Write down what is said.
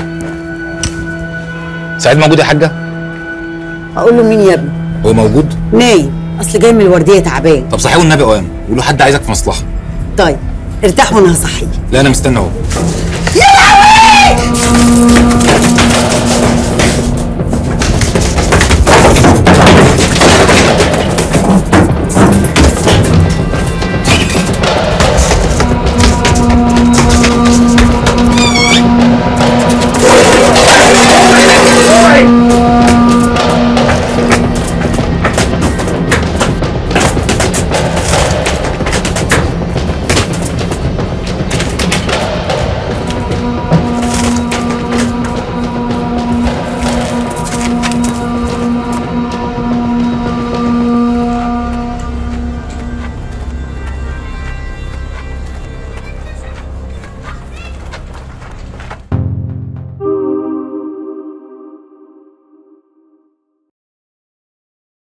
سعيد موجود يا حاجه اقول له مين يا ابني هو موجود نايم اصل جاي من الورديه تعبان طب صحيه والنبي قوام قول له حد عايزك في مصلحه طيب ارتاح وانا هصحيه لا انا مستني اهو يا